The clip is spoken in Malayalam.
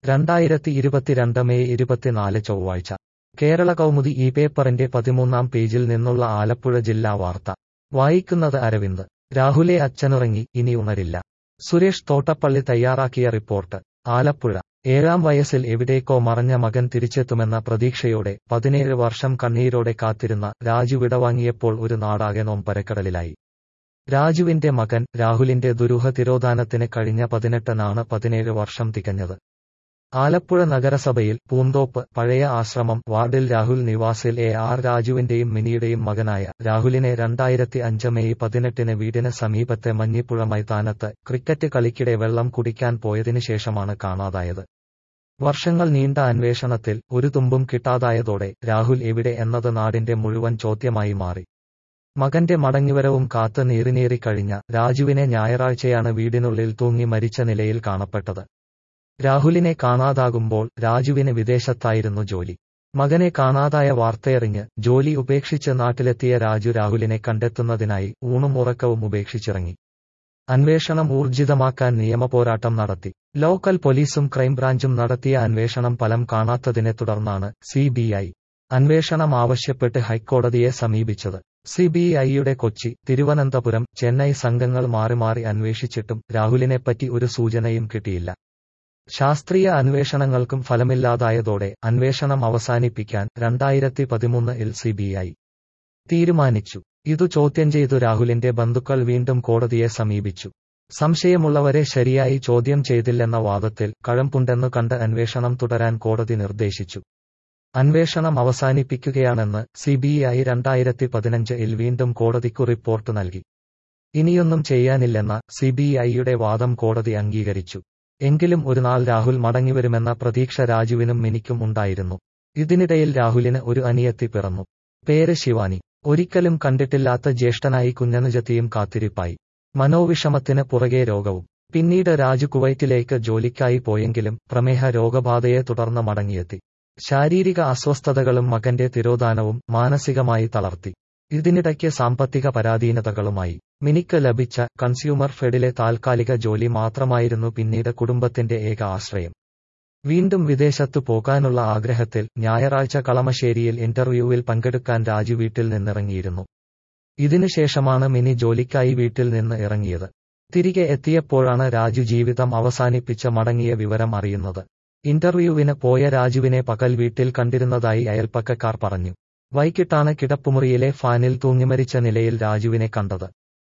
രണ്ടായിരത്തി ഇരുപത്തിരണ്ട് മെയ് ഇരുപത്തിനാല് ചൊവ്വാഴ്ച കേരള കൗമുദി ഈ പേപ്പറിന്റെ പതിമൂന്നാം പേജിൽ നിന്നുള്ള ആലപ്പുഴ ജില്ലാ വാർത്ത വായിക്കുന്നത് അരവിന്ദ് രാഹുലെ അച്ഛനുറങ്ങി ഇനി ഉണരില്ല സുരേഷ് തോട്ടപ്പള്ളി തയ്യാറാക്കിയ റിപ്പോർട്ട് ആലപ്പുഴ ഏഴാം വയസ്സിൽ എവിടേക്കോ മറഞ്ഞ മകൻ തിരിച്ചെത്തുമെന്ന പ്രതീക്ഷയോടെ പതിനേഴ് വർഷം കണ്ണീരോടെ കാത്തിരുന്ന രാജു വിടവാങ്ങിയപ്പോൾ ഒരു നാടാകെ നോമ്പരക്കടലിലായി രാജുവിന്റെ മകൻ രാഹുലിന്റെ ദുരൂഹ തിരോധാനത്തിന് കഴിഞ്ഞ പതിനെട്ടിനാണ് പതിനേഴ് വർഷം തികഞ്ഞത് ആലപ്പുഴ നഗരസഭയിൽ പൂന്തോപ്പ് പഴയ ആശ്രമം വാർഡിൽ രാഹുൽ നിവാസിൽ എ ആർ രാജുവിന്റെയും മിനിയുടെയും മകനായ രാഹുലിനെ രണ്ടായിരത്തി അഞ്ച് മെയ് പതിനെട്ടിന് വീടിന് സമീപത്തെ മഞ്ഞിപ്പുഴ മൈതാനത്ത് ക്രിക്കറ്റ് കളിക്കിടെ വെള്ളം കുടിക്കാൻ പോയതിനു ശേഷമാണ് കാണാതായത് വർഷങ്ങൾ നീണ്ട അന്വേഷണത്തിൽ ഒരു തുമ്പും കിട്ടാതായതോടെ രാഹുൽ എവിടെ എന്നത് നാടിന്റെ മുഴുവൻ ചോദ്യമായി മാറി മകന്റെ മടങ്ങിവരവും കാത്ത് നീറിനീറി കഴിഞ്ഞ രാജുവിനെ ഞായറാഴ്ചയാണ് വീടിനുള്ളിൽ തൂങ്ങി മരിച്ച നിലയിൽ കാണപ്പെട്ടത് രാഹുലിനെ കാണാതാകുമ്പോൾ രാജുവിന് വിദേശത്തായിരുന്നു ജോലി മകനെ കാണാതായ വാർത്തയറിഞ്ഞ് ജോലി ഉപേക്ഷിച്ച് നാട്ടിലെത്തിയ രാജു രാഹുലിനെ കണ്ടെത്തുന്നതിനായി ഊണും ഉറക്കവും ഉപേക്ഷിച്ചിറങ്ങി അന്വേഷണം ഊർജിതമാക്കാൻ നിയമപോരാട്ടം നടത്തി ലോക്കൽ പോലീസും ക്രൈംബ്രാഞ്ചും നടത്തിയ അന്വേഷണം ഫലം കാണാത്തതിനെ തുടർന്നാണ് സിബിഐ അന്വേഷണം ആവശ്യപ്പെട്ട് ഹൈക്കോടതിയെ സമീപിച്ചത് സിബിഐയുടെ കൊച്ചി തിരുവനന്തപുരം ചെന്നൈ സംഘങ്ങൾ മാറി മാറി അന്വേഷിച്ചിട്ടും രാഹുലിനെപ്പറ്റി ഒരു സൂചനയും കിട്ടിയില്ല ശാസ്ത്രീയ അന്വേഷണങ്ങൾക്കും ഫലമില്ലാതായതോടെ അന്വേഷണം അവസാനിപ്പിക്കാൻ രണ്ടായിരത്തി പതിമൂന്നിൽ സിബിഐ തീരുമാനിച്ചു ഇതു ചോദ്യം ചെയ്തു രാഹുലിന്റെ ബന്ധുക്കൾ വീണ്ടും കോടതിയെ സമീപിച്ചു സംശയമുള്ളവരെ ശരിയായി ചോദ്യം ചെയ്തില്ലെന്ന വാദത്തിൽ കഴമ്പുണ്ടെന്നു കണ്ട് അന്വേഷണം തുടരാൻ കോടതി നിർദ്ദേശിച്ചു അന്വേഷണം അവസാനിപ്പിക്കുകയാണെന്ന് സിബിഐ രണ്ടായിരത്തി പതിനഞ്ചിൽ വീണ്ടും കോടതിക്കു റിപ്പോർട്ട് നൽകി ഇനിയൊന്നും ചെയ്യാനില്ലെന്ന സിബിഐയുടെ വാദം കോടതി അംഗീകരിച്ചു എങ്കിലും ഒരുനാൾ രാഹുൽ മടങ്ങിവരുമെന്ന പ്രതീക്ഷ രാജുവിനും മിനിക്കും ഉണ്ടായിരുന്നു ഇതിനിടയിൽ രാഹുലിന് ഒരു അനിയത്തി പിറന്നു പേര് ശിവാനി ഒരിക്കലും കണ്ടിട്ടില്ലാത്ത ജ്യേഷ്ഠനായി കുഞ്ഞനുജത്തിയും കാത്തിരിപ്പായി മനോവിഷമത്തിന് പുറകെ രോഗവും പിന്നീട് രാജു കുവൈറ്റിലേക്ക് ജോലിക്കായി പോയെങ്കിലും പ്രമേഹ രോഗബാധയെ തുടർന്ന് മടങ്ങിയെത്തി ശാരീരിക അസ്വസ്ഥതകളും മകന്റെ തിരോധാനവും മാനസികമായി തളർത്തി ഇതിനിടയ്ക്ക് സാമ്പത്തിക പരാധീനതകളുമായി മിനിക്ക് ലഭിച്ച കൺസ്യൂമർ ഫെഡിലെ താൽക്കാലിക ജോലി മാത്രമായിരുന്നു പിന്നീട് കുടുംബത്തിന്റെ ഏക ആശ്രയം വീണ്ടും വിദേശത്തു പോകാനുള്ള ആഗ്രഹത്തിൽ ഞായറാഴ്ച കളമശ്ശേരിയിൽ ഇന്റർവ്യൂവിൽ പങ്കെടുക്കാൻ രാജു വീട്ടിൽ നിന്നിറങ്ങിയിരുന്നു ഇതിനുശേഷമാണ് മിനി ജോലിക്കായി വീട്ടിൽ നിന്ന് ഇറങ്ങിയത് തിരികെ എത്തിയപ്പോഴാണ് രാജു ജീവിതം അവസാനിപ്പിച്ച മടങ്ങിയ വിവരം അറിയുന്നത് ഇന്റർവ്യൂവിന് പോയ രാജുവിനെ പകൽ വീട്ടിൽ കണ്ടിരുന്നതായി അയൽപ്പക്കക്കാർ പറഞ്ഞു വൈകിട്ടാണ് കിടപ്പുമുറിയിലെ ഫാനിൽ തൂങ്ങിമരിച്ച നിലയിൽ രാജുവിനെ കണ്ടത്